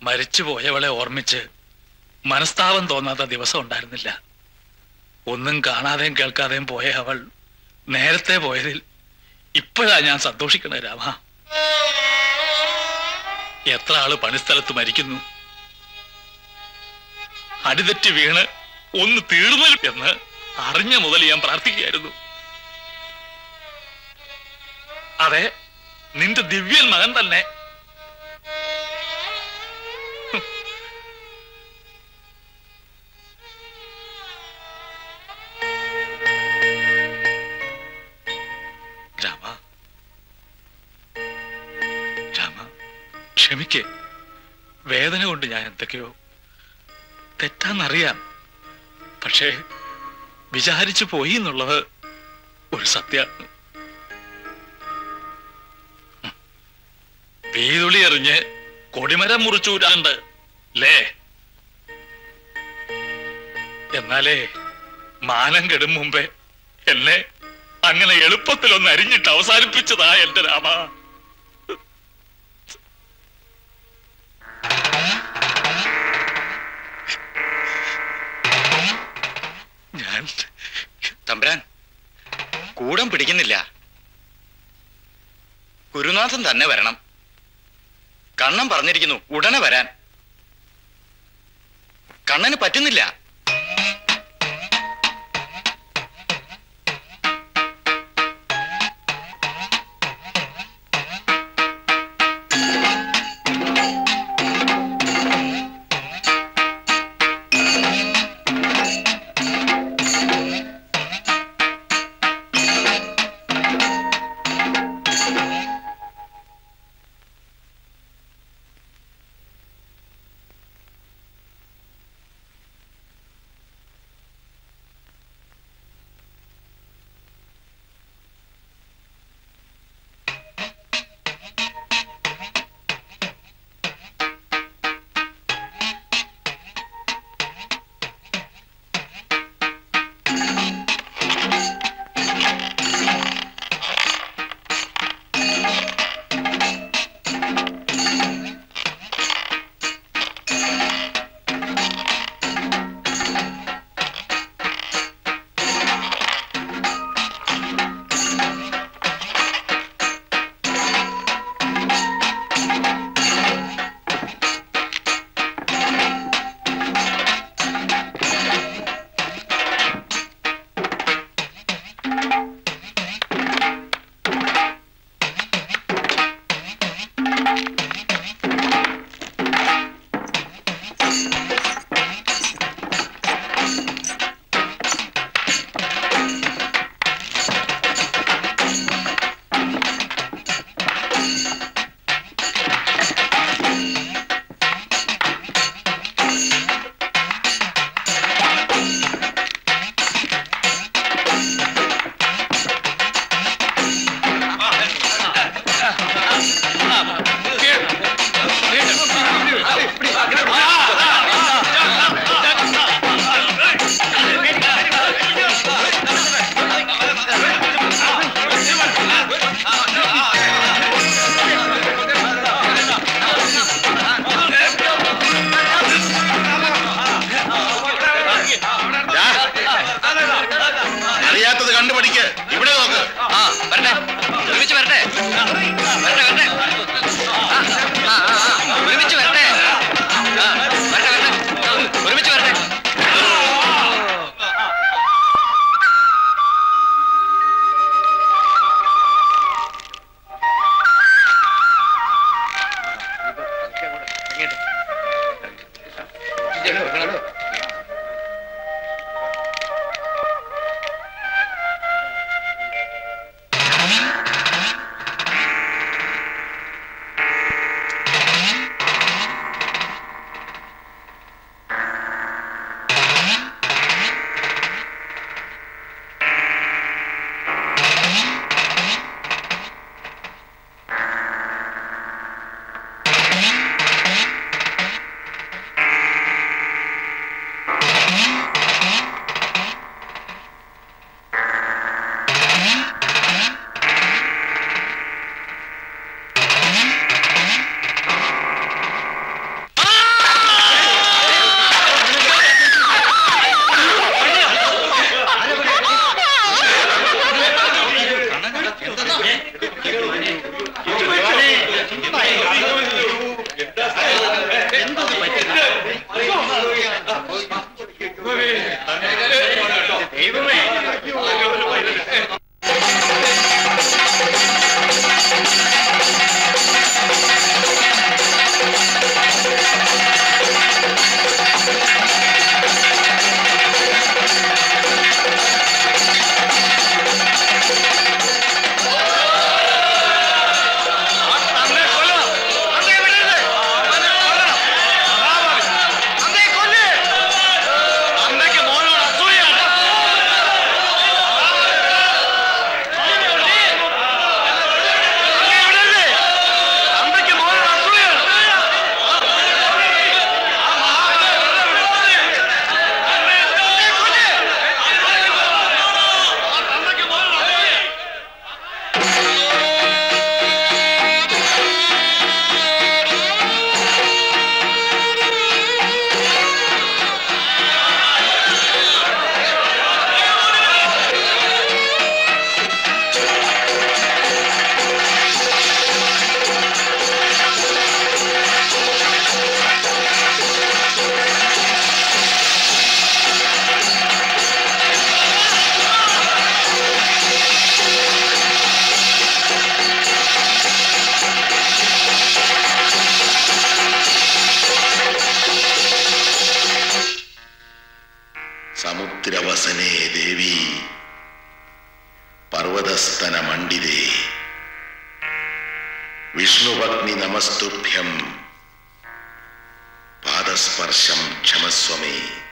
മരിച്ചുപോയവളെ ഓർമ്മിച്ച് മനസ്താപം തോന്നാത്ത ദിവസം ഉണ്ടായിരുന്നില്ല ഒന്നും കാണാതെയും കേൾക്കാതെയും പോയ അവൾ നേരത്തെ പോയതിൽ ഇപ്പോഴാ ഞാൻ സന്തോഷിക്കണേ രാമ എത്ര ആള് പണിസ്ഥലത്ത് മരിക്കുന്നു അടിതെറ്റി വീണ് ഒന്ന് തീർന്നു എന്ന് അറിഞ്ഞ മുതൽ ഞാൻ പ്രാർത്ഥിക്കുകയായിരുന്നു അതെ നിന്റെ ദിവ്യൻ മകൻ തന്നെ രാമ രാമ ക്ഷമിക്കേ വേദന കൊണ്ട് ഞാൻ എന്തൊക്കെയോ തെറ്റാന്നറിയാം പക്ഷേ വിചാരിച്ചു പോയി എന്നുള്ളത് ഒരു സത്യമാണ് വീതുളി എറിഞ്ഞ് കൊടിമരം മുറിച്ചൂരാണ്ട് ലേ എന്നാലേ മാനം കെടും മുമ്പേ എന്നെ അങ്ങനെ എളുപ്പത്തിൽ ഒന്ന് അരിഞ്ഞിട്ട് അവസാനിപ്പിച്ചതാ എന്റെ രാമ ഞാൻ തമ്പുരാൻ കൂടം പിടിക്കുന്നില്ല ഗുരുനാഥൻ തന്നെ വരണം കണ്ണൻ പറഞ്ഞിരിക്കുന്നു ഉടനെ വരാൻ കണ്ണന് പറ്റുന്നില്ല അറിയാത്തത് കണ്ടുപഠിക്ക് ഇവിടെ നോക്ക് ആ വരട്ടെ ഒരുമിച്ച് വരട്ടെ വരട്ടെ വരട്ടെ ആ, ആ, ആ, ആ, ഒരുമിച്ച് വരട്ടെ ആ, വരട്ടെ വരട്ടെ ഒരുമിച്ച് വരട്ടെ ശോഭനേ ദേവി പർവതസ്തന മണ്ഡിതേ വിഷ്ണുഭഗ്നി നമസ്തുഭ്യം പാദസ്പർശം ക്ഷമസ്വമേ